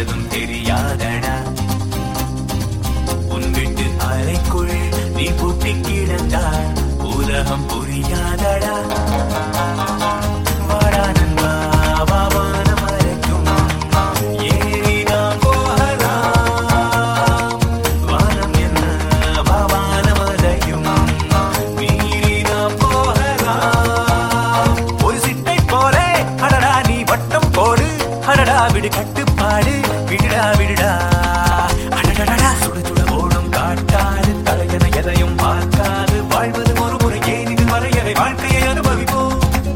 செய்வதும் தெரியாதடா உன் வீட்டு அறைக்குள் நீ பூட்டி கிடந்தால் உலகம் புரியாதடா வாடா நண்பா, வா வானம் வரைக்கும் ஏறி நாம் போகலாம். வானம் என்ன, வா வானம் அதையும் மீறி நாம் போகலாம். ஒரு சிட்டை போலே அடடா நீ வட்டம் போடு அடடா விடு கட்டுப்பாடு விடுடா விடுடா அடடடடா சுட சுட ஓடும் காட்டாது தலையன எதையும் பார்க்காது வாழ்வது ஒரு முறை ஏன் இது வரையறை வாழ்க்கையை அனுபவிப்போம்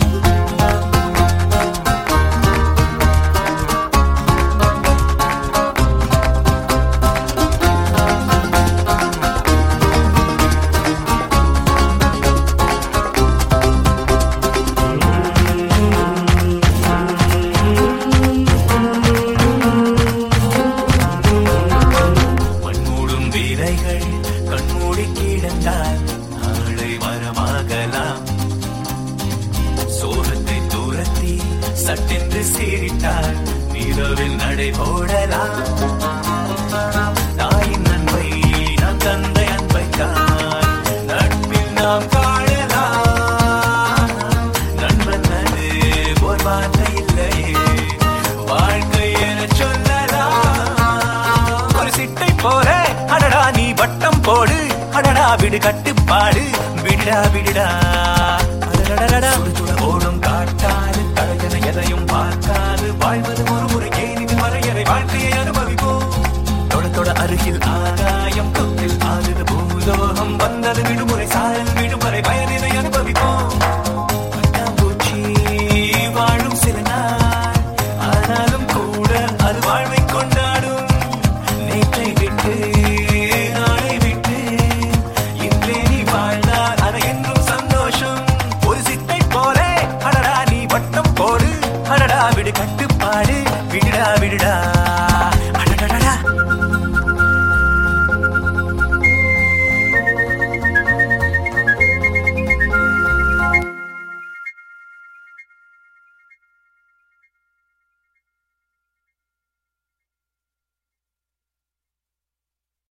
மண்மூடும் வீரைகள் கண்மூடி கிடந்தால் நாளை மரமாகலாம் சோகத்தை தூரத்தி சட்டென்று சீரிட்டால் நிலவில் நடை போடலாம் தாயின் அன்பை நாம் தந்தை அன்பைத்தான் நட்பில் நாம் காணலாம் நண்பன் அது ஒரு வார்த்தை இல்லையே வாழ்க்கை என சொல்லலாம் ஒரு சிட்டை போல அடடா நீ வட்டம் போடு அடடா விடு கட்டுப்பாடு விடுடா விடுடா அடடடடடா. சுடு சுட ஓடும் காட்டாது தலையன எதையும் பார்க்காது வாழ்வது ஒரு முறை ஏன் இது வரையறை வாழ்க்கையை அனுபவிப்போம் தொட தொட அருகில் ஆகாயம் தொட்டில் ஆகுது பூலோகம் வந்தது விடுமுறை சாரல் விடுமுறை பயனினை அனுபவிப்போம் பட்டாம்பூச்சி வாழும் சில நாள் ஆனாலும் கூட அது வாழ்வை கொண்டாடும் நேற்றை விட்டு நாளை விட்டு இன்றே நீ வாழ்ந்தால் அது என்றும் சந்தோஷம் ஒரு சிட்டை போலே அடடா நீ வட்டம் போடு அடடா விடு கட்டுப்பாடு விடுடா விடுடா